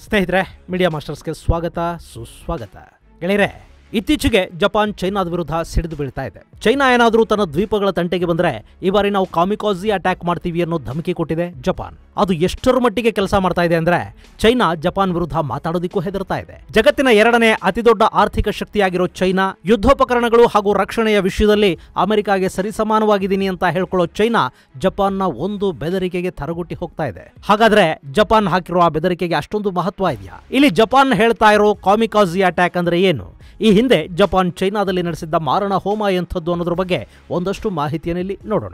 ಸ್ನೇಹಿತರೆ ಮೀಡಿಯಾ ಮಾಸ್ಟರ್ಸ್ಗೆ ಸ್ವಾಗತ ಸುಸ್ವಾಗತ ಗೆಳೆಯರೆ ಇತ್ತೀಚೆಗೆ ಜಪಾನ್ ಚೈನಾದ ವಿರುದ್ಧ ಸಿಡಿದು ಬೀಳ್ತಾ ಇದೆ ಚೈನಾ ಏನಾದರೂ ತನ್ನ ದ್ವೀಪಗಳ ತಂಟೆಗೆ ಬಂದ್ರೆ ಈ ಬಾರಿ ನಾವು ಕಾಮಿಕಾಸಿ ಅಟ್ಯಾಕ್ ಮಾಡ್ತೀವಿ ಅನ್ನೋ ಧಮಕಿ ಕೊಟ್ಟಿದೆ ಜಪಾನ್ ಅದು ಎಷ್ಟರ ಮಟ್ಟಿಗೆ ಕೆಲಸ ಮಾಡ್ತಾ ಇದೆ ಅಂದ್ರೆ ಚೈನಾ ಜಪಾನ್ ವಿರುದ್ಧ ಮಾತಾಡೋದಿಕ್ಕೂ ಹೆದರ್ತಾ ಇದೆ ಜಗತ್ತಿನ ಎರಡನೇ ಅತಿದೊಡ್ಡ ಆರ್ಥಿಕ ಶಕ್ತಿಯಾಗಿರೋ ಚೈನಾ ಯುದ್ಧೋಪಕರಣಗಳು ಹಾಗೂ ರಕ್ಷಣೆಯ ವಿಷಯದಲ್ಲಿ ಅಮೆರಿಕಾಗೆ ಸರಿಸಮಾನವಾಗಿದ್ದೀನಿ ಅಂತ ಹೇಳ್ಕೊಳ್ಳೋ ಚೈನಾ ಜಪಾನ್ನ ಒಂದು ಬೆದರಿಕೆಗೆ ತರಗುಟ್ಟಿ ಹೋಗ್ತಾ ಇದೆ ಹಾಗಾದ್ರೆ ಜಪಾನ್ ಹಾಕಿರೋ ಆ ಬೆದರಿಕೆಗೆ ಅಷ್ಟೊಂದು ಮಹತ್ವ ಇದೆಯಾ ಇಲ್ಲಿ ಜಪಾನ್ ಹೇಳ್ತಾ ಇರೋ ಕಾಮಿಕಾಸಿ ಅಟ್ಯಾಕ್ ಅಂದ್ರೆ ಏನು ಈ ಹಿಂದೆ ಜಪಾನ್ ಚೈನಾದಲ್ಲಿ ನಡೆಸಿದ್ದ ಮಾರಣ ಹೋಮ ಎಂಥದ್ದು ಅನ್ನೋದ್ರ ಬಗ್ಗೆ ಒಂದಷ್ಟು ಮಾಹಿತಿಯನ್ನು ಇಲ್ಲಿ ನೋಡೋಣ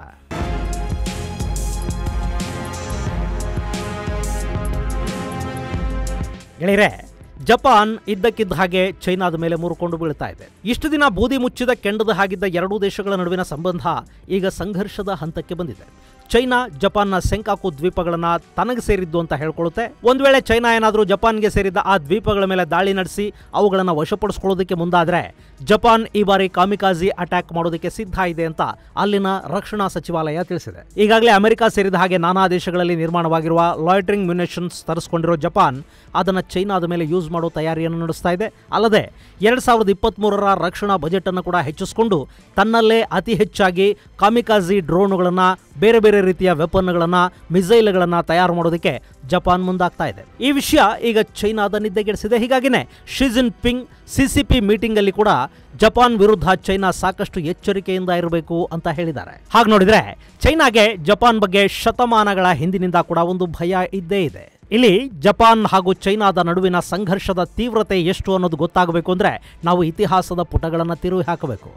ಗೆಳೆಯರೆ ಜಪಾನ್ ಇದ್ದಕ್ಕಿದ್ದ ಹಾಗೆ ಚೈನಾದ ಮೇಲೆ ಮುರುಕೊಂಡು ಬೀಳ್ತಾ ಇದೆ ಇಷ್ಟು ದಿನ ಬೂದಿ ಮುಚ್ಚಿದ ಕೆಂಡದ ಹಾಗಿದ್ದ ಎರಡೂ ದೇಶಗಳ ನಡುವಿನ ಸಂಬಂಧ ಈಗ ಸಂಘರ್ಷದ ಹಂತಕ್ಕೆ ಬಂದಿದೆ ಚೈನಾ ಜಪಾನ್ನ ಸೆಂಕಾಕು ದ್ವೀಪಗಳನ್ನ ತನಗೆ ಸೇರಿದ್ದು ಅಂತ ಹೇಳ್ಕೊಳ್ಳುತ್ತೆ ಒಂದ್ ವೇಳೆ ಚೈನಾ ಏನಾದರೂ ಜಪಾನ್ಗೆ ಸೇರಿದ ಆ ದ್ವೀಪಗಳ ಮೇಲೆ ದಾಳಿ ನಡೆಸಿ ಅವುಗಳನ್ನು ವಶಪಡಿಸ್ಕೊಳ್ಳೋದಕ್ಕೆ ಮುಂದಾದ್ರೆ ಜಪಾನ್ ಈ ಬಾರಿ ಕಾಮಿಕಾಜಿ ಅಟ್ಯಾಕ್ ಮಾಡೋದಕ್ಕೆ ಸಿದ್ಧ ಇದೆ ಅಂತ ಅಲ್ಲಿನ ರಕ್ಷಣಾ ಸಚಿವಾಲಯ ತಿಳಿಸಿದೆ ಈಗಾಗಲೇ ಅಮೆರಿಕ ಸೇರಿದ ಹಾಗೆ ನಾನಾ ದೇಶಗಳಲ್ಲಿ ನಿರ್ಮಾಣವಾಗಿರುವ ಲಾಯ್ಟ್ರಿಂಗ್ ಮ್ಯುನೇಷನ್ಸ್ ತರಿಸ್ಕೊಂಡಿರೋ ಜಪಾನ್ ಅದನ್ನು ಚೈನಾದ ಮೇಲೆ ಯೂಸ್ ಮಾಡೋ ತಯಾರಿಯನ್ನು ನಡೆಸ್ತಾ ಇದೆ ಅಲ್ಲದೆ ಎರಡ್ ಸಾವಿರದ ಇಪ್ಪತ್ತ್ಮೂರರ ರಕ್ಷಣಾ ಬಜೆಟ್ ಅನ್ನು ಕೂಡ ಹೆಚ್ಚಿಸಿಕೊಂಡು ತನ್ನಲ್ಲೇ ಅತಿ ಹೆಚ್ಚಾಗಿ ಕಾಮಿಕಾಜಿ ಡ್ರೋನ್ಗಳನ್ನ ಬೇರೆ ಬೇರೆ ರೀತಿಯ ವೆಪನ್ಗಳನ್ನ ಮಿಸೈಲ್ಗಳನ್ನ ತಯಾರು ಮಾಡೋದಕ್ಕೆ ಜಪಾನ್ ಮುಂದಾಗ್ತಾ ಇದೆ ಈ ವಿಷಯ ಈಗ ಚೈನಾದ ನಿದ್ದೆಗೆಡಿಸಿದೆ ಹೀಗಾಗಿನೇ ಶಿಜಿನ್ ಪಿಂಗ್ ಸಿಸಿಪಿ ಮೀಟಿಂಗ್ ಅಲ್ಲಿ ಕೂಡ ಜಪಾನ್ ವಿರುದ್ಧ ಚೈನಾ ಸಾಕಷ್ಟು ಎಚ್ಚರಿಕೆಯಿಂದ ಇರಬೇಕು ಅಂತ ಹೇಳಿದ್ದಾರೆ ಹಾಗೆ ನೋಡಿದ್ರೆ ಚೈನಾಗೆ ಜಪಾನ್ ಬಗ್ಗೆ ಶತಮಾನಗಳ ಹಿಂದಿನಿಂದ ಕೂಡ ಒಂದು ಭಯ ಇದ್ದೇ ಇದೆ ಇಲ್ಲಿ ಜಪಾನ್ ಹಾಗೂ ಚೈನಾದ ನಡುವಿನ ಸಂಘರ್ಷದ ತೀವ್ರತೆ ಎಷ್ಟು ಅನ್ನೋದು ಗೊತ್ತಾಗಬೇಕು ಅಂದ್ರೆ ನಾವು ಇತಿಹಾಸದ ಪುಟಗಳನ್ನು ತಿರುವಿ ಹಾಕಬೇಕು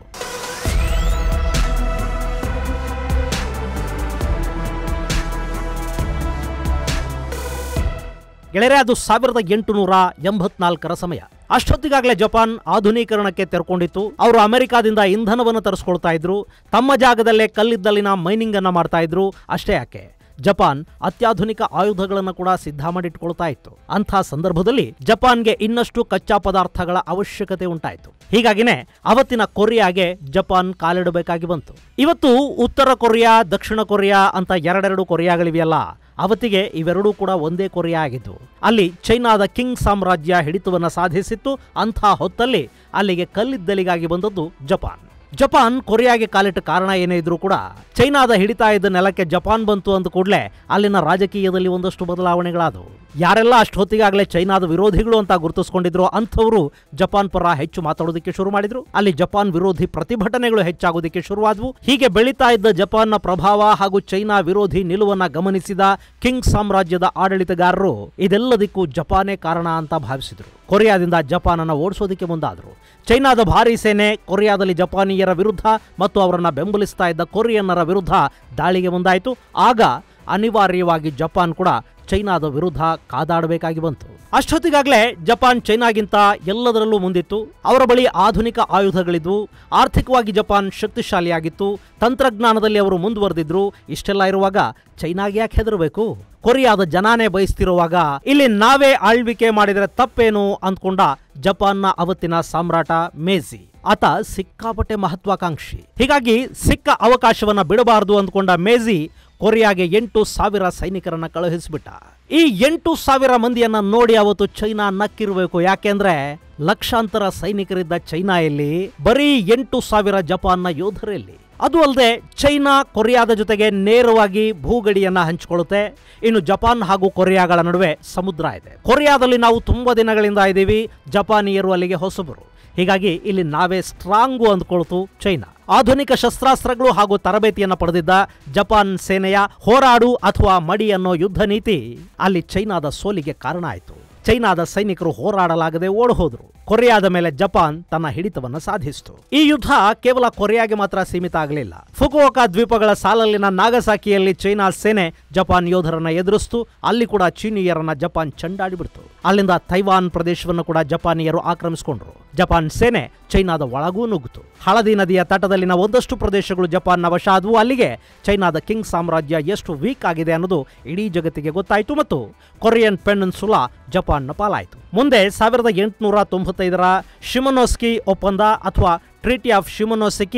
ಗೆಳೆಯರೆ ಅದು ಸಾವಿರದ ಎಂಟುನೂರ ಎಂಬತ್ನಾಲ್ಕರ ಸಮಯ ಅಷ್ಟೊತ್ತಿಗಾಗಲೇ ಜಪಾನ್ ಆಧುನೀಕರಣಕ್ಕೆ ತೆರ್ಕೊಂಡಿತ್ತು ಅವರು ಅಮೆರಿಕಾದಿಂದ ಇಂಧನವನ್ನು ತರಿಸ್ಕೊಳ್ತಾ ಇದ್ರು ತಮ್ಮ ಜಾಗದಲ್ಲೇ ಕಲ್ಲಿದ್ದಲಿನ ಮೈನಿಂಗ್ ಅನ್ನ ಮಾಡ್ತಾ ಇದ್ರು ಅಷ್ಟೇ ಯಾಕೆ ಜಪಾನ್ ಅತ್ಯಾಧುನಿಕ ಆಯುಧಗಳನ್ನು ಕೂಡ ಸಿದ್ಧ ಮಾಡಿಟ್ಕೊಳ್ತಾ ಇತ್ತು ಅಂಥ ಸಂದರ್ಭದಲ್ಲಿ ಜಪಾನ್ಗೆ ಇನ್ನಷ್ಟು ಕಚ್ಚಾ ಪದಾರ್ಥಗಳ ಅವಶ್ಯಕತೆ ಉಂಟಾಯಿತು ಹೀಗಾಗಿನೇ ಅವತ್ತಿನ ಕೊರಿಯಾಗೆ ಜಪಾನ್ ಕಾಲಿಡಬೇಕಾಗಿ ಬಂತು ಇವತ್ತು ಉತ್ತರ ಕೊರಿಯಾ ದಕ್ಷಿಣ ಕೊರಿಯಾ ಅಂತ ಎರಡೆರಡು ಕೊರಿಯಾಗಳಿವೆಯಲ್ಲ ಅವತ್ತಿಗೆ ಇವೆರಡೂ ಕೂಡ ಒಂದೇ ಕೊರಿಯಾ ಆಗಿದ್ದು ಅಲ್ಲಿ ಚೈನಾದ ಕಿಂಗ್ ಸಾಮ್ರಾಜ್ಯ ಹಿಡಿತವನ್ನು ಸಾಧಿಸಿತ್ತು ಅಂಥ ಹೊತ್ತಲ್ಲಿ ಅಲ್ಲಿಗೆ ಕಲ್ಲಿದ್ದಲಿಗಾಗಿ ಬಂದದ್ದು ಜಪಾನ್ ಜಪಾನ್ ಕೊರಿಯಾಗೆ ಕಾಲಿಟ್ಟ ಕಾರಣ ಏನೇ ಇದ್ರೂ ಕೂಡ ಚೈನಾದ ಹಿಡಿತಾ ಇದ್ದ ನೆಲಕ್ಕೆ ಜಪಾನ್ ಬಂತು ಅಂದ ಕೂಡಲೇ ಅಲ್ಲಿನ ರಾಜಕೀಯದಲ್ಲಿ ಒಂದಷ್ಟು ಬದಲಾವಣೆಗಳಾದವು ಯಾರೆಲ್ಲ ಅಷ್ಟೊತ್ತಿಗಾಗಲೇ ಚೈನಾದ ವಿರೋಧಿಗಳು ಅಂತ ಗುರುತಿಸ್ಕೊಂಡಿದ್ರು ಅಂಥವರು ಜಪಾನ್ ಪರ ಹೆಚ್ಚು ಮಾತಾಡೋದಕ್ಕೆ ಶುರು ಮಾಡಿದ್ರು ಅಲ್ಲಿ ಜಪಾನ್ ವಿರೋಧಿ ಪ್ರತಿಭಟನೆಗಳು ಹೆಚ್ಚಾಗೋದಕ್ಕೆ ಶುರುವಾದವು ಹೀಗೆ ಬೆಳೀತಾ ಇದ್ದ ಜಪಾನ್ನ ಪ್ರಭಾವ ಹಾಗೂ ಚೈನಾ ವಿರೋಧಿ ನಿಲುವನ್ನ ಗಮನಿಸಿದ ಕಿಂಗ್ ಸಾಮ್ರಾಜ್ಯದ ಆಡಳಿತಗಾರರು ಇದೆಲ್ಲದಕ್ಕೂ ಜಪಾನೇ ಕಾರಣ ಅಂತ ಭಾವಿಸಿದ್ರು ಕೊರಿಯಾದಿಂದ ಜಪಾನನ್ನ ಓಡಿಸೋದಕ್ಕೆ ಮುಂದಾದರು ಚೈನಾದ ಭಾರೀ ಸೇನೆ ಕೊರಿಯಾದಲ್ಲಿ ಜಪಾನಿಯರ ವಿರುದ್ಧ ಮತ್ತು ಅವರನ್ನ ಬೆಂಬಲಿಸ್ತಾ ಇದ್ದ ಕೊರಿಯನ್ನರ ವಿರುದ್ಧ ದಾಳಿಗೆ ಮುಂದಾಯಿತು ಆಗ ಅನಿವಾರ್ಯವಾಗಿ ಜಪಾನ್ ಕೂಡ ಚೈನಾದ ವಿರುದ್ಧ ಕಾದಾಡಬೇಕಾಗಿ ಬಂತು ಅಷ್ಟೊತ್ತಿಗಾಗಲೇ ಜಪಾನ್ ಚೈನಾಗಿಂತ ಎಲ್ಲದರಲ್ಲೂ ಮುಂದಿತ್ತು ಅವರ ಬಳಿ ಆಧುನಿಕ ಆಯುಧಗಳಿದ್ವು ಆರ್ಥಿಕವಾಗಿ ಜಪಾನ್ ಶಕ್ತಿಶಾಲಿಯಾಗಿತ್ತು ತಂತ್ರಜ್ಞಾನದಲ್ಲಿ ಅವರು ಮುಂದುವರೆದಿದ್ರು ಇಷ್ಟೆಲ್ಲ ಇರುವಾಗ ಚೈನಾಗೆ ಯಾಕೆ ಹೆದರಬೇಕು ಕೊರಿಯಾದ ಜನಾನೇ ಬಯಸ್ತಿರುವಾಗ ಇಲ್ಲಿ ನಾವೇ ಆಳ್ವಿಕೆ ಮಾಡಿದರೆ ತಪ್ಪೇನು ಅಂದ್ಕೊಂಡ ಜಪಾನ್ನ ಅವತ್ತಿನ ಸಾಮ್ರಾಟ ಮೇಜಿ ಆತ ಸಿಕ್ಕಾಪಟ್ಟೆ ಮಹತ್ವಾಕಾಂಕ್ಷಿ ಹೀಗಾಗಿ ಸಿಕ್ಕ ಅವಕಾಶವನ್ನ ಬಿಡಬಾರದು ಅಂದ್ಕೊಂಡ ಮೇಜಿ ಕೊರಿಯಾಗೆ ಎಂಟು ಸಾವಿರ ಸೈನಿಕರನ್ನ ಕಳುಹಿಸಿಬಿಟ್ಟ ಈ ಎಂಟು ಸಾವಿರ ಮಂದಿಯನ್ನ ನೋಡಿ ಅವತ್ತು ಚೈನಾ ನಕ್ಕಿರಬೇಕು ಯಾಕೆಂದ್ರೆ ಲಕ್ಷಾಂತರ ಸೈನಿಕರಿದ್ದ ಚೈನಾಯಲ್ಲಿ ಬರೀ ಎಂಟು ಸಾವಿರ ಜಪಾನ್ನ ಯೋಧರಲ್ಲಿ ಅದು ಅಲ್ಲದೆ ಚೈನಾ ಕೊರಿಯಾದ ಜೊತೆಗೆ ನೇರವಾಗಿ ಭೂಗಡಿಯನ್ನ ಹಂಚಿಕೊಳ್ಳುತ್ತೆ ಇನ್ನು ಜಪಾನ್ ಹಾಗೂ ಕೊರಿಯಾಗಳ ನಡುವೆ ಸಮುದ್ರ ಇದೆ ಕೊರಿಯಾದಲ್ಲಿ ನಾವು ತುಂಬಾ ದಿನಗಳಿಂದ ಇದ್ದೀವಿ ಜಪಾನಿಯರು ಅಲ್ಲಿಗೆ ಹೊಸಬರು ಹೀಗಾಗಿ ಇಲ್ಲಿ ನಾವೇ ಸ್ಟ್ರಾಂಗು ಅಂದ್ಕೊಳ್ತು ಚೈನಾ ಆಧುನಿಕ ಶಸ್ತ್ರಾಸ್ತ್ರಗಳು ಹಾಗೂ ತರಬೇತಿಯನ್ನು ಪಡೆದಿದ್ದ ಜಪಾನ್ ಸೇನೆಯ ಹೋರಾಡು ಅಥವಾ ಮಡಿ ಅನ್ನೋ ಯುದ್ಧ ನೀತಿ ಅಲ್ಲಿ ಚೈನಾದ ಸೋಲಿಗೆ ಕಾರಣ ಆಯಿತು ಚೈನಾದ ಸೈನಿಕರು ಹೋರಾಡಲಾಗದೆ ಓಡ್ ಹೋದ್ರು ಕೊರಿಯಾದ ಮೇಲೆ ಜಪಾನ್ ತನ್ನ ಹಿಡಿತವನ್ನು ಸಾಧಿಸಿತು ಈ ಯುದ್ಧ ಕೇವಲ ಕೊರಿಯಾಗೆ ಮಾತ್ರ ಸೀಮಿತ ಆಗಲಿಲ್ಲ ಫುಕುವೋಕಾ ದ್ವೀಪಗಳ ಸಾಲಲ್ಲಿನ ನಾಗಸಾಕಿಯಲ್ಲಿ ಚೈನಾ ಸೇನೆ ಜಪಾನ್ ಯೋಧರನ್ನ ಎದುರಿಸ್ತು ಅಲ್ಲಿ ಕೂಡ ಚೀನಿಯರನ್ನ ಜಪಾನ್ ಚಂಡಾಡಿಬಿಡ್ತು ಅಲ್ಲಿಂದ ತೈವಾನ್ ಪ್ರದೇಶವನ್ನು ಕೂಡ ಜಪಾನಿಯರು ಆಕ್ರಮಿಸಿಕೊಂಡ್ರು ಜಪಾನ್ ಸೇನೆ ಚೈನಾದ ಒಳಗೂ ನುಗ್ಗಿತು ಹಳದಿ ನದಿಯ ತಟದಲ್ಲಿನ ಒಂದಷ್ಟು ಪ್ರದೇಶಗಳು ಜಪಾನ್ನ ವಶ ಆದವು ಅಲ್ಲಿಗೆ ಚೈನಾದ ಕಿಂಗ್ ಸಾಮ್ರಾಜ್ಯ ಎಷ್ಟು ವೀಕ್ ಆಗಿದೆ ಅನ್ನೋದು ಇಡೀ ಜಗತ್ತಿಗೆ ಗೊತ್ತಾಯಿತು ಮತ್ತು ಕೊರಿಯನ್ ಪೆನ್ಸುಲಾ ಜಪಾನ್ನ ಪಾಲಾಯಿತು ಮುಂದೆ ಸಾವಿರದ ಎಂಟುನೂರ ತೊಂಬತ್ತೈದರ ಶಿಮನೋಸ್ಕಿ ಒಪ್ಪಂದ ಅಥವಾ ಟ್ರೀಟಿ ಆಫ್ ಶಿಮನೋಸೆಕಿ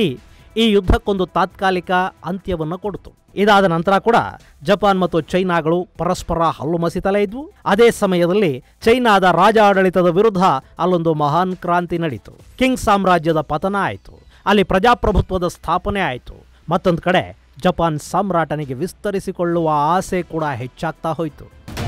ಈ ಯುದ್ಧಕ್ಕೊಂದು ತಾತ್ಕಾಲಿಕ ಅಂತ್ಯವನ್ನು ಕೊಡ್ತು ಇದಾದ ನಂತರ ಕೂಡ ಜಪಾನ್ ಮತ್ತು ಚೈನಾಗಳು ಪರಸ್ಪರ ಹಲ್ಲು ಮಸಿತಲೇ ಇದ್ವು ಅದೇ ಸಮಯದಲ್ಲಿ ಚೈನಾದ ರಾಜ ಆಡಳಿತದ ವಿರುದ್ಧ ಅಲ್ಲೊಂದು ಮಹಾನ್ ಕ್ರಾಂತಿ ನಡೀತು ಕಿಂಗ್ ಸಾಮ್ರಾಜ್ಯದ ಪತನ ಆಯಿತು ಅಲ್ಲಿ ಪ್ರಜಾಪ್ರಭುತ್ವದ ಸ್ಥಾಪನೆ ಆಯಿತು ಮತ್ತೊಂದು ಕಡೆ ಜಪಾನ್ ಸಾಮ್ರಾಟನಿಗೆ ವಿಸ್ತರಿಸಿಕೊಳ್ಳುವ ಆಸೆ ಕೂಡ ಹೆಚ್ಚಾಗ್ತಾ ಹೋಯಿತು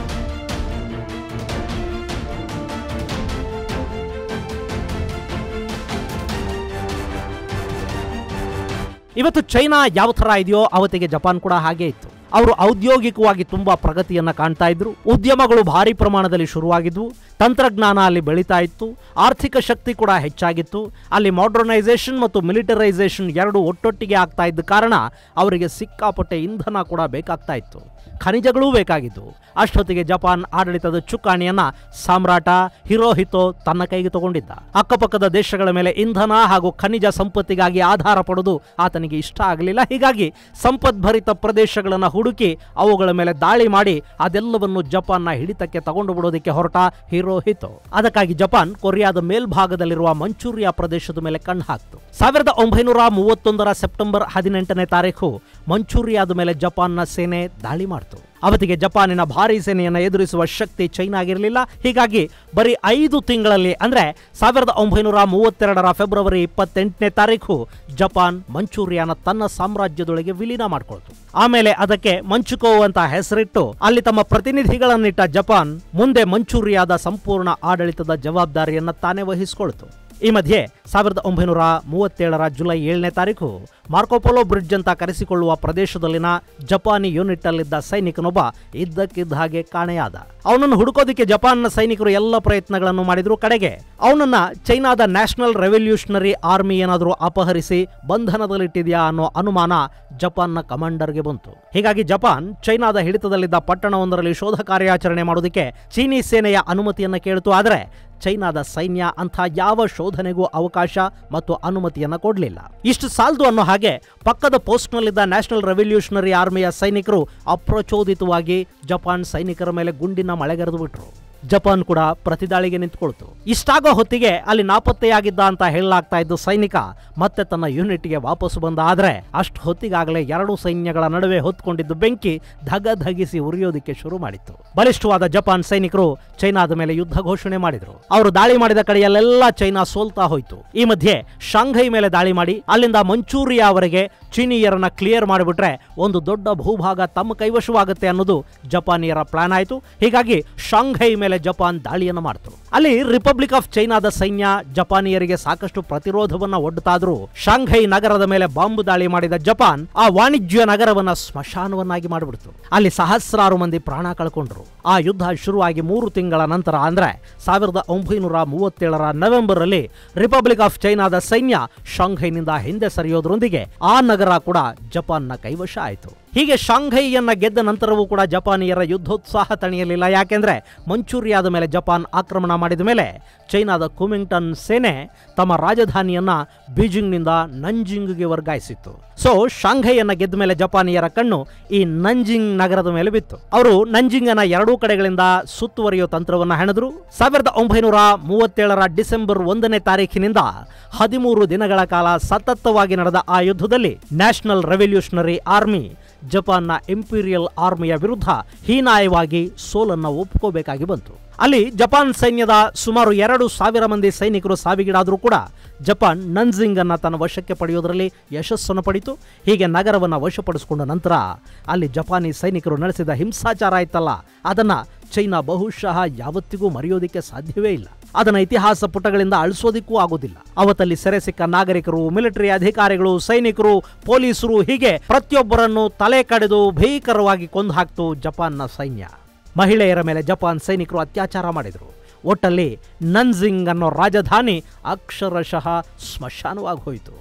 ಇವತ್ತು ಚೈನಾ ಯಾವ ಥರ ಇದೆಯೋ ಅವತ್ತಿಗೆ ಜಪಾನ್ ಕೂಡ ಹಾಗೆ ಇತ್ತು ಅವರು ಔದ್ಯೋಗಿಕವಾಗಿ ತುಂಬಾ ಪ್ರಗತಿಯನ್ನ ಕಾಣ್ತಾ ಇದ್ರು ಉದ್ಯಮಗಳು ಭಾರಿ ಪ್ರಮಾಣದಲ್ಲಿ ಶುರುವಾಗಿದ್ವು ತಂತ್ರಜ್ಞಾನ ಅಲ್ಲಿ ಬೆಳೀತಾ ಇತ್ತು ಆರ್ಥಿಕ ಶಕ್ತಿ ಕೂಡ ಹೆಚ್ಚಾಗಿತ್ತು ಅಲ್ಲಿ ಮಾಡರ್ನೈಸೇಷನ್ ಮತ್ತು ಮಿಲಿಟರೈಸೇಷನ್ ಎರಡು ಒಟ್ಟೊಟ್ಟಿಗೆ ಆಗ್ತಾ ಇದ್ದ ಕಾರಣ ಅವರಿಗೆ ಸಿಕ್ಕಾಪಟ್ಟೆ ಇಂಧನ ಕೂಡ ಬೇಕಾಗ್ತಾ ಇತ್ತು ಖನಿಜಗಳೂ ಬೇಕಾಗಿದ್ದು ಅಷ್ಟೊತ್ತಿಗೆ ಜಪಾನ್ ಆಡಳಿತದ ಚುಕ್ಕಾಣಿಯನ್ನ ಸಾಮ್ರಾಟ ಹಿರೋಹಿತೋ ತನ್ನ ಕೈಗೆ ತಗೊಂಡಿದ್ದ ಅಕ್ಕಪಕ್ಕದ ದೇಶಗಳ ಮೇಲೆ ಇಂಧನ ಹಾಗೂ ಖನಿಜ ಸಂಪತ್ತಿಗಾಗಿ ಆಧಾರ ಪಡೋದು ಆತನಿಗೆ ಇಷ್ಟ ಆಗಲಿಲ್ಲ ಹೀಗಾಗಿ ಸಂಪದ್ಭರಿತ ಪ್ರದೇಶಗಳನ್ನು ಹುಡುಕಿ ಅವುಗಳ ಮೇಲೆ ದಾಳಿ ಮಾಡಿ ಅದೆಲ್ಲವನ್ನು ಜಪಾನ್ನ ಹಿಡಿತಕ್ಕೆ ತಗೊಂಡು ಬಿಡೋದಕ್ಕೆ ಹೊರಟ ಹಿರೋಹಿತೋ ಅದಕ್ಕಾಗಿ ಜಪಾನ್ ಕೊರಿಯಾದ ಮೇಲ್ಭಾಗದಲ್ಲಿರುವ ಮಂಚೂರಿಯಾ ಪ್ರದೇಶದ ಮೇಲೆ ಕಣ್ಣು ಹಾಕ್ತು ಸಾವಿರದ ಒಂಬೈನೂರ ಮೂವತ್ತೊಂದರ ಸೆಪ್ಟೆಂಬರ್ ಹದಿನೆಂಟನೇ ತಾರೀಕು ಮಂಚೂರಿಯಾದ ಮೇಲೆ ಜಪಾನ್ನ ಸೇನೆ ದಾಳಿ ಮಾಡಿತು ಅವತ್ತಿಗೆ ಜಪಾನಿನ ಭಾರೀ ಸೇನೆಯನ್ನು ಎದುರಿಸುವ ಶಕ್ತಿ ಚೈನಾಗಿರಲಿಲ್ಲ ಹೀಗಾಗಿ ಬರೀ ಐದು ತಿಂಗಳಲ್ಲಿ ಅಂದ್ರೆ ಸಾವಿರದ ಒಂಬೈನೂರ ಮೂವತ್ತೆರಡರ ಫೆಬ್ರವರಿ ಇಪ್ಪತ್ತೆಂಟನೇ ತಾರೀಕು ಜಪಾನ್ ಮಂಚೂರಿಯಾನ ತನ್ನ ಸಾಮ್ರಾಜ್ಯದೊಳಗೆ ವಿಲೀನ ಮಾಡಿಕೊಳ್ತು ಆಮೇಲೆ ಅದಕ್ಕೆ ಮಂಚುಕೋ ಅಂತ ಹೆಸರಿಟ್ಟು ಅಲ್ಲಿ ತಮ್ಮ ಪ್ರತಿನಿಧಿಗಳನ್ನಿಟ್ಟ ಜಪಾನ್ ಮುಂದೆ ಮಂಚೂರಿಯಾದ ಸಂಪೂರ್ಣ ಆಡಳಿತದ ಜವಾಬ್ದಾರಿಯನ್ನ ತಾನೇ ವಹಿಸಿಕೊಳ್ತು ಈ ಮಧ್ಯೆ ಸಾವಿರದ ಒಂಬೈನೂರ ಮೂವತ್ತೇಳರ ಜುಲೈ ಏಳನೇ ತಾರೀಕು ಮಾರ್ಕೋಪೋಲೋ ಬ್ರಿಡ್ಜ್ ಅಂತ ಕರೆಸಿಕೊಳ್ಳುವ ಪ್ರದೇಶದಲ್ಲಿನ ಜಪಾನಿ ಯೂನಿಟ್ ಅಲ್ಲಿದ್ದ ಸೈನಿಕನೊಬ್ಬ ಇದ್ದಕ್ಕಿದ್ದ ಹಾಗೆ ಕಾಣೆಯಾದ ಅವನನ್ನು ಹುಡುಕೋದಿಕ್ಕೆ ಜಪಾನ್ನ ಸೈನಿಕರು ಎಲ್ಲ ಪ್ರಯತ್ನಗಳನ್ನು ಮಾಡಿದ್ರು ಕಡೆಗೆ ಅವನನ್ನ ಚೈನಾದ ನ್ಯಾಷನಲ್ ರೆವಲ್ಯೂಷನರಿ ಆರ್ಮಿ ಏನಾದರೂ ಅಪಹರಿಸಿ ಬಂಧನದಲ್ಲಿಟ್ಟಿದೆಯಾ ಅನ್ನೋ ಅನುಮಾನ ಜಪಾನ್ನ ಕಮಾಂಡರ್ಗೆ ಬಂತು ಹೀಗಾಗಿ ಜಪಾನ್ ಚೈನಾದ ಹಿಡಿತದಲ್ಲಿದ್ದ ಪಟ್ಟಣವೊಂದರಲ್ಲಿ ಶೋಧ ಕಾರ್ಯಾಚರಣೆ ಮಾಡೋದಕ್ಕೆ ಚೀನಿ ಸೇನೆಯ ಅನುಮತಿಯನ್ನ ಕೇಳಿತು ಆದರೆ ಚೈನಾದ ಸೈನ್ಯ ಅಂಥ ಯಾವ ಶೋಧನೆಗೂ ಅವಕಾಶ ಮತ್ತು ಅನುಮತಿಯನ್ನ ಕೊಡಲಿಲ್ಲ ಇಷ್ಟು ಸಾಲದು ಅನ್ನೋ ಹಾಗೆ ಪಕ್ಕದ ಪೋಸ್ಟ್ನಲ್ಲಿದ್ದ ನ್ಯಾಷನಲ್ ರೆವಲ್ಯೂಷನರಿ ಆರ್ಮಿಯ ಸೈನಿಕರು ಅಪ್ರಚೋದಿತವಾಗಿ ಜಪಾನ್ ಸೈನಿಕರ ಮೇಲೆ ಗುಂಡಿನ ಮಳೆಗರೆದು ಬಿಟ್ರು ಜಪಾನ್ ಕೂಡ ಪ್ರತಿದಾಳಿಗೆ ನಿಂತ್ಕೊಳ್ತು ಇಷ್ಟಾಗೋ ಹೊತ್ತಿಗೆ ಅಲ್ಲಿ ನಾಪತ್ತೆಯಾಗಿದ್ದ ಅಂತ ಹೇಳಲಾಗ್ತಾ ಇದ್ದು ಸೈನಿಕ ಮತ್ತೆ ತನ್ನ ಯೂನಿಟ್ಗೆ ವಾಪಸ್ ಬಂದ ಆದ್ರೆ ಅಷ್ಟು ಹೊತ್ತಿಗಾಗಲೇ ಎರಡು ಸೈನ್ಯಗಳ ನಡುವೆ ಹೊತ್ಕೊಂಡಿದ್ದು ಬೆಂಕಿ ಧಗ ಧಗಿಸಿ ಉರಿಯೋದಕ್ಕೆ ಶುರು ಮಾಡಿತ್ತು ಬಲಿಷ್ಠವಾದ ಜಪಾನ್ ಸೈನಿಕರು ಚೈನಾದ ಮೇಲೆ ಯುದ್ಧ ಘೋಷಣೆ ಮಾಡಿದ್ರು ಅವರು ದಾಳಿ ಮಾಡಿದ ಕಡೆಯಲ್ಲೆಲ್ಲ ಚೈನಾ ಸೋಲ್ತಾ ಹೋಯ್ತು ಈ ಮಧ್ಯೆ ಶಾಂಘೈ ಮೇಲೆ ದಾಳಿ ಮಾಡಿ ಅಲ್ಲಿಂದ ಮಂಚೂರಿಯಾವರೆಗೆ ಚೀನಿಯರನ್ನ ಕ್ಲಿಯರ್ ಮಾಡಿಬಿಟ್ರೆ ಒಂದು ದೊಡ್ಡ ಭೂಭಾಗ ತಮ್ಮ ಕೈವಶವಾಗುತ್ತೆ ಅನ್ನೋದು ಜಪಾನಿಯರ ಪ್ಲಾನ್ ಆಯಿತು ಹೀಗಾಗಿ ಶಾಂಘೈ ಮೇಲೆ ಜಪಾನ್ ದಾಳಿಯನ್ನು ಮಾಡ್ತು ಅಲ್ಲಿ ರಿಪಬ್ಲಿಕ್ ಆಫ್ ಚೈನಾದ ಸೈನ್ಯ ಜಪಾನಿಯರಿಗೆ ಸಾಕಷ್ಟು ಪ್ರತಿರೋಧವನ್ನ ಒಡ್ಡುತ್ತಾದ್ರೂ ಶಾಂಘೈ ನಗರದ ಮೇಲೆ ಬಾಂಬು ದಾಳಿ ಮಾಡಿದ ಜಪಾನ್ ಆ ವಾಣಿಜ್ಯ ನಗರವನ್ನ ಸ್ಮಶಾನವನ್ನಾಗಿ ಮಾಡಿಬಿಡ್ತು ಅಲ್ಲಿ ಸಹಸ್ರಾರು ಮಂದಿ ಪ್ರಾಣ ಕಳ್ಕೊಂಡ್ರು ಆ ಯುದ್ಧ ಶುರುವಾಗಿ ಮೂರು ತಿಂಗಳ ನಂತರ ಅಂದ್ರೆ ಸಾವಿರದ ಒಂಬೈನೂರ ಮೂವತ್ತೇಳರ ನವೆಂಬರ್ ಅಲ್ಲಿ ರಿಪಬ್ಲಿಕ್ ಆಫ್ ಚೈನಾದ ಸೈನ್ಯ ಶಾಂಘೈನಿಂದ ಹಿಂದೆ ಸರಿಯೋದ್ರೊಂದಿಗೆ ಆ ನಗರ ಕೂಡ ಜಪಾನ್ನ ಕೈವಶ ಆಯಿತು ಹೀಗೆ ಶಾಂಘೈಯನ್ನ ಗೆದ್ದ ನಂತರವೂ ಕೂಡ ಜಪಾನಿಯರ ಯುದ್ಧೋತ್ಸಾಹ ತಣಿಯಲಿಲ್ಲ ಯಾಕೆಂದ್ರೆ ಮಂಚೂರಿಯಾದ ಮೇಲೆ ಜಪಾನ್ ಆಕ್ರಮಣ ಮಾಡಿದ ಮೇಲೆ ಚೈನಾದ ಕುಮಿಂಗ್ಟನ್ ಸೇನೆ ತಮ್ಮ ರಾಜಧಾನಿಯನ್ನ ಬೀಜಿಂಗ್ನಿಂದ ನಂಜಿಂಗ್ಗೆ ವರ್ಗಾಯಿಸಿತ್ತು ಸೊ ಶಾಂಘೈಯನ್ನ ಗೆದ್ದ ಮೇಲೆ ಜಪಾನಿಯರ ಕಣ್ಣು ಈ ನಂಜಿಂಗ್ ನಗರದ ಮೇಲೆ ಬಿತ್ತು ಅವರು ನಂಜಿಂಗನ ಎರಡೂ ಕಡೆಗಳಿಂದ ಸುತ್ತುವರಿಯೋ ತಂತ್ರವನ್ನ ಹೆಣೆದ್ರು ಸಾವಿರದ ಒಂಬೈನೂರ ಮೂವತ್ತೇಳರ ಡಿಸೆಂಬರ್ ಒಂದನೇ ತಾರೀಖಿನಿಂದ ಹದಿಮೂರು ದಿನಗಳ ಕಾಲ ಸತತವಾಗಿ ನಡೆದ ಆ ಯುದ್ಧದಲ್ಲಿ ನ್ಯಾಷನಲ್ ರೆವಲ್ಯೂಷನರಿ ಆರ್ಮಿ ಜಪಾನ್ನ ಇಂಪೀರಿಯಲ್ ಆರ್ಮಿಯ ವಿರುದ್ಧ ಹೀನಾಯವಾಗಿ ಸೋಲನ್ನ ಒಪ್ಕೋಬೇಕಾಗಿ ಬಂತು ಅಲ್ಲಿ ಜಪಾನ್ ಸೈನ್ಯದ ಸುಮಾರು ಎರಡು ಸಾವಿರ ಮಂದಿ ಸೈನಿಕರು ಸಾವಿಗೀಡಾದರೂ ಕೂಡ ಜಪಾನ್ ನನ್ಜಿಂಗ್ ಅನ್ನ ತನ್ನ ವಶಕ್ಕೆ ಪಡೆಯೋದರಲ್ಲಿ ಯಶಸ್ಸನ್ನು ಪಡಿತು ಹೀಗೆ ನಗರವನ್ನು ವಶಪಡಿಸಿಕೊಂಡ ನಂತರ ಅಲ್ಲಿ ಜಪಾನಿ ಸೈನಿಕರು ನಡೆಸಿದ ಹಿಂಸಾಚಾರ ಇತ್ತಲ್ಲ ಅದನ್ನ ಚೈನಾ ಬಹುಶಃ ಯಾವತ್ತಿಗೂ ಮರೆಯೋದಿಕ್ಕೆ ಸಾಧ್ಯವೇ ಇಲ್ಲ ಅದನ್ನ ಇತಿಹಾಸ ಪುಟಗಳಿಂದ ಅಳಿಸೋದಿಕ್ಕೂ ಆಗೋದಿಲ್ಲ ಅವತ್ತಲ್ಲಿ ಸೆರೆ ಸಿಕ್ಕ ನಾಗರಿಕರು ಮಿಲಿಟರಿ ಅಧಿಕಾರಿಗಳು ಸೈನಿಕರು ಪೊಲೀಸರು ಹೀಗೆ ಪ್ರತಿಯೊಬ್ಬರನ್ನು ತಲೆ ಕಡಿದು ಭೀಕರವಾಗಿ ಕೊಂದು ಹಾಕ್ತು ಜಪಾನ್ನ ಸೈನ್ಯ ಮಹಿಳೆಯರ ಮೇಲೆ ಜಪಾನ್ ಸೈನಿಕರು ಅತ್ಯಾಚಾರ ಮಾಡಿದರು ಒಟ್ಟಲ್ಲಿ ನನ್ಜಿಂಗ್ ಅನ್ನೋ ರಾಜಧಾನಿ ಅಕ್ಷರಶಃ ಸ್ಮಶಾನವಾಗಿ ಹೋಯಿತು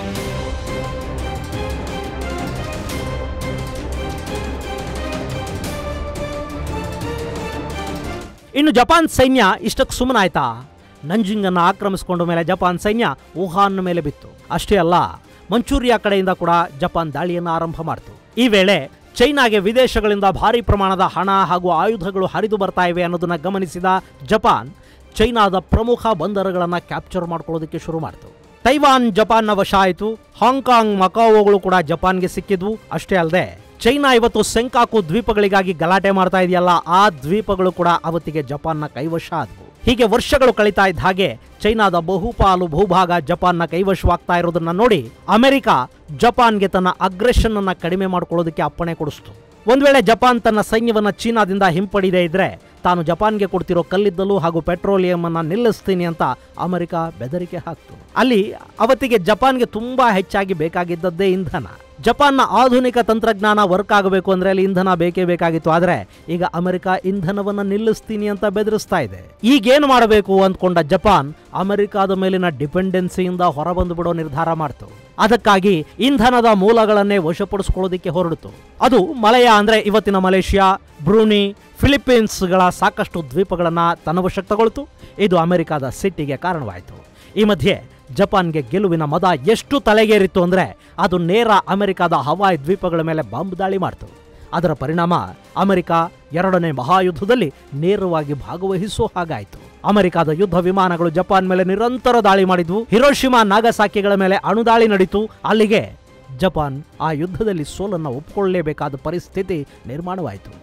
ಇನ್ನು ಜಪಾನ್ ಸೈನ್ಯ ಇಷ್ಟಕ್ಕೆ ಸುಮ್ಮನಾಯ್ತಾ ನಂಜಿಂಗನ್ನು ಆಕ್ರಮಿಸಿಕೊಂಡ ಮೇಲೆ ಜಪಾನ್ ಸೈನ್ಯ ವುಹಾನ್ ಮೇಲೆ ಬಿತ್ತು ಅಷ್ಟೇ ಅಲ್ಲ ಮಂಚೂರಿಯಾ ಕಡೆಯಿಂದ ಕೂಡ ಜಪಾನ್ ದಾಳಿಯನ್ನು ಆರಂಭ ಮಾಡಿತು ಈ ವೇಳೆ ಚೈನಾಗೆ ವಿದೇಶಗಳಿಂದ ಭಾರಿ ಪ್ರಮಾಣದ ಹಣ ಹಾಗೂ ಆಯುಧಗಳು ಹರಿದು ಬರ್ತಾ ಇವೆ ಅನ್ನೋದನ್ನ ಗಮನಿಸಿದ ಜಪಾನ್ ಚೈನಾದ ಪ್ರಮುಖ ಬಂದರುಗಳನ್ನು ಕ್ಯಾಪ್ಚರ್ ಮಾಡ್ಕೊಳ್ಳೋದಕ್ಕೆ ಶುರು ಮಾಡಿತು ತೈವಾನ್ ಜಪಾನ್ನ ವಶ ಆಯಿತು ಹಾಂಗ್ಕಾಂಗ್ ಮಕಾವೋಗಳು ಕೂಡ ಜಪಾನ್ಗೆ ಸಿಕ್ಕಿದ್ವು ಅಷ್ಟೇ ಅಲ್ಲದೆ ಚೈನಾ ಇವತ್ತು ಸೆಂಕಾಕು ದ್ವೀಪಗಳಿಗಾಗಿ ಗಲಾಟೆ ಮಾಡ್ತಾ ಇದೆಯಲ್ಲ ಆ ದ್ವೀಪಗಳು ಕೂಡ ಅವತ್ತಿಗೆ ಜಪಾನ್ನ ಕೈವಶ ಆದವು ಹೀಗೆ ವರ್ಷಗಳು ಕಳೀತಾ ಇದ್ದ ಹಾಗೆ ಚೈನಾದ ಬಹುಪಾಲು ಭೂಭಾಗ ಜಪಾನ್ನ ಕೈವಶವಾಗ್ತಾ ಇರೋದನ್ನ ನೋಡಿ ಅಮೆರಿಕ ಜಪಾನ್ಗೆ ತನ್ನ ಅಗ್ರೆಷನ್ ಅನ್ನ ಕಡಿಮೆ ಮಾಡ್ಕೊಳ್ಳೋದಕ್ಕೆ ಅಪ್ಪಣೆ ಕೊಡಿಸ್ತು ಒಂದ್ ವೇಳೆ ಜಪಾನ್ ತನ್ನ ಸೈನ್ಯವನ್ನ ಚೀನಾದಿಂದ ಹಿಂಪಡಿದೇ ಇದ್ರೆ ತಾನು ಜಪಾನ್ಗೆ ಕೊಡ್ತಿರೋ ಕಲ್ಲಿದ್ದಲು ಹಾಗೂ ಪೆಟ್ರೋಲಿಯಂ ಅನ್ನ ನಿಲ್ಲಿಸ್ತೀನಿ ಅಂತ ಅಮೆರಿಕ ಬೆದರಿಕೆ ಹಾಕ್ತು ಅಲ್ಲಿ ಅವತ್ತಿಗೆ ಜಪಾನ್ಗೆ ತುಂಬಾ ಹೆಚ್ಚಾಗಿ ಬೇಕಾಗಿದ್ದದ್ದೇ ಇಂಧನ ಜಪಾನ್ನ ಆಧುನಿಕ ತಂತ್ರಜ್ಞಾನ ವರ್ಕ್ ಆಗಬೇಕು ಅಂದ್ರೆ ಅಲ್ಲಿ ಇಂಧನ ಬೇಕೇ ಬೇಕಾಗಿತ್ತು ಆದ್ರೆ ಈಗ ಅಮೆರಿಕ ಇಂಧನವನ್ನ ನಿಲ್ಲಿಸ್ತೀನಿ ಅಂತ ಬೆದರಿಸ್ತಾ ಇದೆ ಈಗೇನು ಮಾಡಬೇಕು ಅಂದ್ಕೊಂಡ ಜಪಾನ್ ಅಮೆರಿಕಾದ ಮೇಲಿನ ಡಿಪೆಂಡೆನ್ಸಿಯಿಂದ ಹೊರಬಂದು ಬಿಡೋ ನಿರ್ಧಾರ ಮಾಡ್ತು ಅದಕ್ಕಾಗಿ ಇಂಧನದ ಮೂಲಗಳನ್ನೇ ವಶಪಡಿಸ್ಕೊಳ್ಳೋದಕ್ಕೆ ಹೊರಡಿತು ಅದು ಮಲಯ ಅಂದ್ರೆ ಇವತ್ತಿನ ಮಲೇಷ್ಯಾ ಬ್ರೂನಿ ಫಿಲಿಪೀನ್ಸ್ಗಳ ಸಾಕಷ್ಟು ದ್ವೀಪಗಳನ್ನ ತನ್ನ ವಶಕ್ಕೆ ತಗೊಳ್ತು ಇದು ಅಮೆರಿಕದ ಸಿಟ್ಟಿಗೆ ಕಾರಣವಾಯಿತು ಈ ಮಧ್ಯೆ ಜಪಾನ್ಗೆ ಗೆಲುವಿನ ಮದ ಎಷ್ಟು ತಲೆಗೇರಿತ್ತು ಅಂದ್ರೆ ಅದು ನೇರ ಅಮೆರಿಕದ ಹವಾಯಿ ದ್ವೀಪಗಳ ಮೇಲೆ ಬಾಂಬ್ ದಾಳಿ ಮಾಡ್ತು ಅದರ ಪರಿಣಾಮ ಅಮೆರಿಕ ಎರಡನೇ ಮಹಾಯುದ್ಧದಲ್ಲಿ ನೇರವಾಗಿ ಭಾಗವಹಿಸೋ ಹಾಗಾಯಿತು ಅಮೆರಿಕದ ಯುದ್ಧ ವಿಮಾನಗಳು ಜಪಾನ್ ಮೇಲೆ ನಿರಂತರ ದಾಳಿ ಮಾಡಿದ್ವು ಹಿರೋಶಿಮಾ ನಾಗಸಾಕಿಗಳ ಮೇಲೆ ಅಣುದಾಳಿ ನಡೀತು ಅಲ್ಲಿಗೆ ಜಪಾನ್ ಆ ಯುದ್ಧದಲ್ಲಿ ಸೋಲನ್ನು ಒಪ್ಪಿಕೊಳ್ಳಲೇಬೇಕಾದ ಪರಿಸ್ಥಿತಿ ನಿರ್ಮಾಣವಾಯಿತು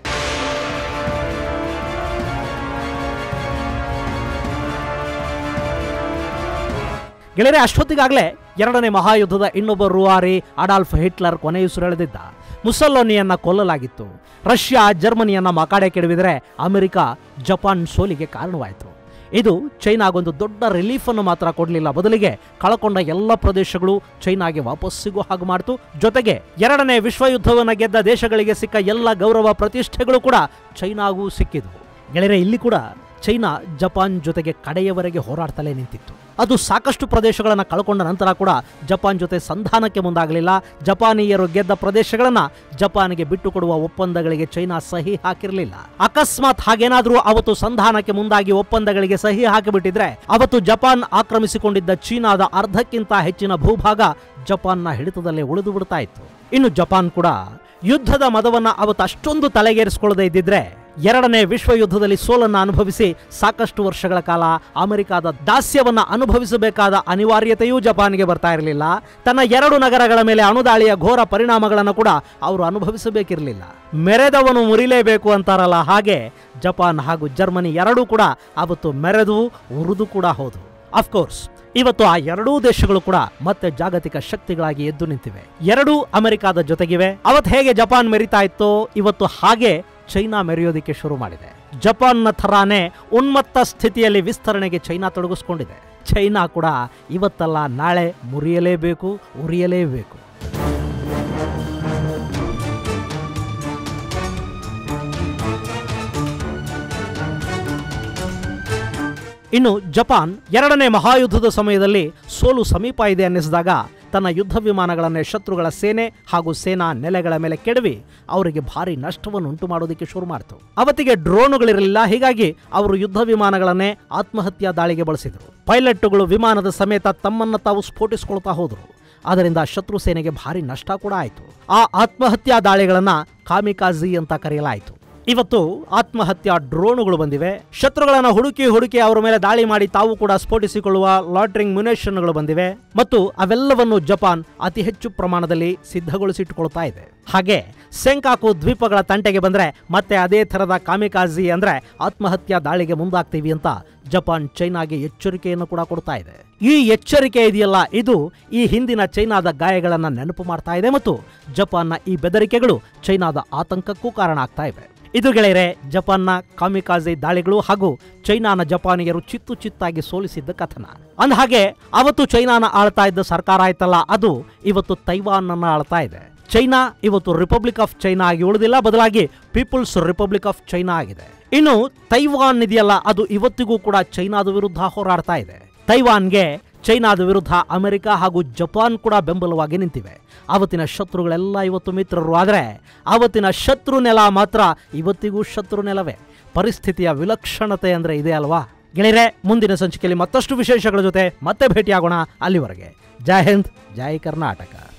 ಗೆಳೆಯರೆ ಅಷ್ಟೊತ್ತಿಗಾಗಲೇ ಎರಡನೇ ಮಹಾಯುದ್ಧದ ಇನ್ನೊಬ್ಬ ರೂವಾರಿ ಅಡಾಲ್ಫ್ ಹಿಟ್ಲರ್ ಕೊನೆಯುಸಿರೆಳೆದಿದ್ದ ಮುಸಲ್ಲೋನಿಯನ್ನ ಕೊಲ್ಲಲಾಗಿತ್ತು ರಷ್ಯಾ ಜರ್ಮನಿಯನ್ನ ಮಕಾಡೆ ಕೆಡವಿದರೆ ಅಮೆರಿಕ ಜಪಾನ್ ಸೋಲಿಗೆ ಕಾರಣವಾಯಿತು ಇದು ಚೈನಾಗೊಂದು ದೊಡ್ಡ ರಿಲೀಫ್ ಅನ್ನು ಮಾತ್ರ ಕೊಡಲಿಲ್ಲ ಬದಲಿಗೆ ಕಳಕೊಂಡ ಎಲ್ಲ ಪ್ರದೇಶಗಳು ಚೈನಾಗೆ ವಾಪಸ್ ಸಿಗೋ ಹಾಗೆ ಮಾಡಿತು ಜೊತೆಗೆ ಎರಡನೇ ವಿಶ್ವಯುದ್ಧವನ್ನು ಗೆದ್ದ ದೇಶಗಳಿಗೆ ಸಿಕ್ಕ ಎಲ್ಲ ಗೌರವ ಪ್ರತಿಷ್ಠೆಗಳು ಕೂಡ ಚೈನಾಗೂ ಸಿಕ್ಕಿದ್ವು ಗೆಳೆಯರೆ ಇಲ್ಲಿ ಕೂಡ ಚೈನಾ ಜಪಾನ್ ಜೊತೆಗೆ ಕಡೆಯವರೆಗೆ ಹೋರಾಡ್ತಲೇ ನಿಂತಿತ್ತು ಅದು ಸಾಕಷ್ಟು ಪ್ರದೇಶಗಳನ್ನು ಕಳ್ಕೊಂಡ ನಂತರ ಕೂಡ ಜಪಾನ್ ಜೊತೆ ಸಂಧಾನಕ್ಕೆ ಮುಂದಾಗಲಿಲ್ಲ ಜಪಾನೀಯರು ಗೆದ್ದ ಪ್ರದೇಶಗಳನ್ನ ಜಪಾನ್ಗೆ ಬಿಟ್ಟುಕೊಡುವ ಒಪ್ಪಂದಗಳಿಗೆ ಚೈನಾ ಸಹಿ ಹಾಕಿರಲಿಲ್ಲ ಅಕಸ್ಮಾತ್ ಹಾಗೇನಾದರೂ ಅವತ್ತು ಸಂಧಾನಕ್ಕೆ ಮುಂದಾಗಿ ಒಪ್ಪಂದಗಳಿಗೆ ಸಹಿ ಹಾಕಿಬಿಟ್ಟಿದ್ರೆ ಅವತ್ತು ಜಪಾನ್ ಆಕ್ರಮಿಸಿಕೊಂಡಿದ್ದ ಚೀನಾದ ಅರ್ಧಕ್ಕಿಂತ ಹೆಚ್ಚಿನ ಭೂಭಾಗ ಜಪಾನ್ನ ಹಿಡಿತದಲ್ಲೇ ಉಳಿದು ಬಿಡ್ತಾ ಇತ್ತು ಇನ್ನು ಜಪಾನ್ ಕೂಡ ಯುದ್ಧದ ಮದವನ್ನ ಅವತ್ತು ಅಷ್ಟೊಂದು ತಲೆಗೇರಿಸಿಕೊಳ್ಳದೆ ಇದ್ದಿದ್ರೆ ಎರಡನೇ ವಿಶ್ವ ಯುದ್ಧದಲ್ಲಿ ಸೋಲನ್ನ ಅನುಭವಿಸಿ ಸಾಕಷ್ಟು ವರ್ಷಗಳ ಕಾಲ ಅಮೆರಿಕದ ದಾಸ್ಯವನ್ನ ಅನುಭವಿಸಬೇಕಾದ ಅನಿವಾರ್ಯತೆಯೂ ಜಪಾನ್ಗೆ ಬರ್ತಾ ಇರಲಿಲ್ಲ ತನ್ನ ಎರಡು ನಗರಗಳ ಮೇಲೆ ಅಣುದಾಳಿಯ ಘೋರ ಪರಿಣಾಮಗಳನ್ನು ಕೂಡ ಅವರು ಅನುಭವಿಸಬೇಕಿರಲಿಲ್ಲ ಮೆರೆದವನು ಮುರಿಲೇಬೇಕು ಅಂತಾರಲ್ಲ ಹಾಗೆ ಜಪಾನ್ ಹಾಗೂ ಜರ್ಮನಿ ಎರಡೂ ಕೂಡ ಅವತ್ತು ಮೆರೆದು ಉರಿದು ಕೂಡ ಹೋದವು ಅಫ್ಕೋರ್ಸ್ ಇವತ್ತು ಆ ಎರಡೂ ದೇಶಗಳು ಕೂಡ ಮತ್ತೆ ಜಾಗತಿಕ ಶಕ್ತಿಗಳಾಗಿ ಎದ್ದು ನಿಂತಿವೆ ಎರಡೂ ಅಮೆರಿಕದ ಜೊತೆಗಿವೆ ಅವತ್ತು ಹೇಗೆ ಜಪಾನ್ ಮೆರಿತಾ ಇತ್ತೋ ಇವತ್ತು ಹಾಗೆ ಚೈನಾ ಮೆರೆಯೋದಿಕ್ಕೆ ಶುರು ಮಾಡಿದೆ ಜಪಾನ್ನ ಥರಾನೇ ಉನ್ಮತ್ತ ಸ್ಥಿತಿಯಲ್ಲಿ ವಿಸ್ತರಣೆಗೆ ಚೈನಾ ತೊಡಗಿಸ್ಕೊಂಡಿದೆ ಚೈನಾ ಕೂಡ ಇವತ್ತಲ್ಲ ನಾಳೆ ಮುರಿಯಲೇಬೇಕು ಉರಿಯಲೇಬೇಕು ಇನ್ನು ಜಪಾನ್ ಎರಡನೇ ಮಹಾಯುದ್ಧದ ಸಮಯದಲ್ಲಿ ಸೋಲು ಸಮೀಪ ಇದೆ ಅನ್ನಿಸಿದಾಗ ತನ್ನ ಯುದ್ಧ ವಿಮಾನಗಳನ್ನೇ ಶತ್ರುಗಳ ಸೇನೆ ಹಾಗೂ ಸೇನಾ ನೆಲೆಗಳ ಮೇಲೆ ಕೆಡವಿ ಅವರಿಗೆ ಭಾರಿ ನಷ್ಟವನ್ನು ಉಂಟು ಮಾಡೋದಕ್ಕೆ ಶುರು ಮಾಡಿತು ಅವತ್ತಿಗೆ ಡ್ರೋನುಗಳಿರಲಿಲ್ಲ ಹೀಗಾಗಿ ಅವರು ಯುದ್ಧ ವಿಮಾನಗಳನ್ನೇ ಆತ್ಮಹತ್ಯಾ ದಾಳಿಗೆ ಬಳಸಿದರು ಪೈಲಟ್ಟುಗಳು ವಿಮಾನದ ಸಮೇತ ತಮ್ಮನ್ನ ತಾವು ಸ್ಫೋಟಿಸಿಕೊಳ್ತಾ ಹೋದರು ಅದರಿಂದ ಶತ್ರು ಸೇನೆಗೆ ಭಾರಿ ನಷ್ಟ ಕೂಡ ಆಯಿತು ಆ ಆತ್ಮಹತ್ಯಾ ದಾಳಿಗಳನ್ನ ಕಾಮಿಕಾಜಿ ಅಂತ ಕರೆಯಲಾಯಿತು ಇವತ್ತು ಆತ್ಮಹತ್ಯಾ ಡ್ರೋನುಗಳು ಬಂದಿವೆ ಶತ್ರುಗಳನ್ನ ಹುಡುಕಿ ಹುಡುಕಿ ಅವರ ಮೇಲೆ ದಾಳಿ ಮಾಡಿ ತಾವು ಕೂಡ ಸ್ಫೋಟಿಸಿಕೊಳ್ಳುವ ಲಾಟ್ರಿಂಗ್ ಮುನೇಷನ್ಗಳು ಬಂದಿವೆ ಮತ್ತು ಅವೆಲ್ಲವನ್ನು ಜಪಾನ್ ಅತಿ ಹೆಚ್ಚು ಪ್ರಮಾಣದಲ್ಲಿ ಸಿದ್ಧಗೊಳಿಸಿಟ್ಟುಕೊಳ್ತಾ ಇದೆ ಹಾಗೆ ಸೆಂಕಾಕು ದ್ವೀಪಗಳ ತಂಟೆಗೆ ಬಂದ್ರೆ ಮತ್ತೆ ಅದೇ ಥರದ ಕಾಮಿಕಾಜಿ ಅಂದ್ರೆ ಆತ್ಮಹತ್ಯಾ ದಾಳಿಗೆ ಮುಂದಾಗ್ತೀವಿ ಅಂತ ಜಪಾನ್ ಚೈನಾಗೆ ಎಚ್ಚರಿಕೆಯನ್ನು ಕೂಡ ಕೊಡ್ತಾ ಇದೆ ಈ ಎಚ್ಚರಿಕೆ ಇದೆಯಲ್ಲ ಇದು ಈ ಹಿಂದಿನ ಚೈನಾದ ಗಾಯಗಳನ್ನ ನೆನಪು ಮಾಡ್ತಾ ಇದೆ ಮತ್ತು ಜಪಾನ್ನ ಈ ಬೆದರಿಕೆಗಳು ಚೈನಾದ ಆತಂಕಕ್ಕೂ ಕಾರಣ ಆಗ್ತಾ ಇವೆ ಇದು ಗೆಳೆಯರೆ ಜಪಾನ್ನ ಕಾಮಿಕಾಜಿ ದಾಳಿಗಳು ಹಾಗೂ ಚೈನಾನ ಜಪಾನಿಯರು ಚಿತ್ತು ಚಿತ್ತಾಗಿ ಸೋಲಿಸಿದ್ದ ಕಥನ ಅಂದಹಾಗೆ ಅವತ್ತು ಚೈನಾನ ಆಳ್ತಾ ಇದ್ದ ಸರ್ಕಾರ ಆಯ್ತಲ್ಲ ಅದು ಇವತ್ತು ತೈವಾನ್ ಅನ್ನ ಆಳ್ತಾ ಇದೆ ಚೈನಾ ಇವತ್ತು ರಿಪಬ್ಲಿಕ್ ಆಫ್ ಚೈನಾ ಆಗಿ ಉಳಿದಿಲ್ಲ ಬದಲಾಗಿ ಪೀಪಲ್ಸ್ ರಿಪಬ್ಲಿಕ್ ಆಫ್ ಚೈನಾ ಆಗಿದೆ ಇನ್ನು ತೈವಾನ್ ಇದೆಯಲ್ಲ ಅದು ಇವತ್ತಿಗೂ ಕೂಡ ಚೈನಾದ ವಿರುದ್ಧ ಹೋರಾಡ್ತಾ ಇದೆ ತೈವಾನ್ಗೆ ಚೈನಾದ ವಿರುದ್ಧ ಅಮೆರಿಕ ಹಾಗೂ ಜಪಾನ್ ಕೂಡ ಬೆಂಬಲವಾಗಿ ನಿಂತಿವೆ ಅವತ್ತಿನ ಶತ್ರುಗಳೆಲ್ಲ ಇವತ್ತು ಮಿತ್ರರು ಆದರೆ ಅವತ್ತಿನ ಶತ್ರು ನೆಲ ಮಾತ್ರ ಇವತ್ತಿಗೂ ಶತ್ರು ನೆಲವೇ ಪರಿಸ್ಥಿತಿಯ ವಿಲಕ್ಷಣತೆ ಅಂದ್ರೆ ಇದೆ ಅಲ್ವಾ ಗೆಳೆಯರೆ ಮುಂದಿನ ಸಂಚಿಕೆಯಲ್ಲಿ ಮತ್ತಷ್ಟು ವಿಶೇಷಗಳ ಜೊತೆ ಮತ್ತೆ ಭೇಟಿಯಾಗೋಣ ಅಲ್ಲಿವರೆಗೆ ಜೈ ಹಿಂದ್ ಜೈ ಕರ್ನಾಟಕ